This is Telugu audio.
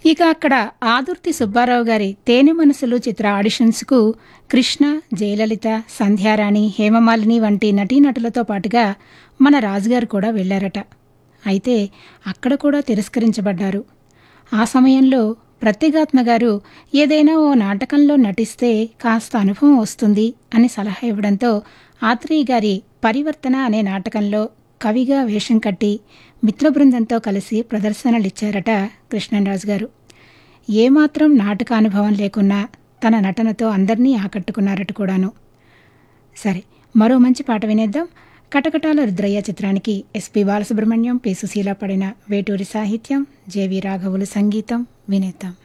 ఇక అక్కడ ఆదుర్తి సుబ్బారావు గారి తేనె మనసులు చిత్ర ఆడిషన్స్కు కృష్ణ జయలలిత సంధ్యారాణి హేమమాలిని వంటి నటీనటులతో పాటుగా మన రాజుగారు కూడా వెళ్లారట అయితే అక్కడ కూడా తిరస్కరించబడ్డారు ఆ సమయంలో ప్రత్యేగాత్మ గారు ఏదైనా ఓ నాటకంలో నటిస్తే కాస్త అనుభవం వస్తుంది అని సలహా ఇవ్వడంతో ఆత్రేయ గారి పరివర్తన అనే నాటకంలో కవిగా వేషం కట్టి మిత్ర బృందంతో కలిసి ప్రదర్శనలిచ్చారట కృష్ణరాజు గారు ఏమాత్రం నాటకానుభవం లేకున్నా తన నటనతో అందరినీ ఆకట్టుకున్నారట కూడాను సరే మరో మంచి పాట వినేద్దాం కటకటాల రుద్రయ్య చిత్రానికి ఎస్పి బాలసుబ్రహ్మణ్యం పి సుశీల పడిన వేటూరి సాహిత్యం జేవి రాఘవులు సంగీతం వినేద్దాం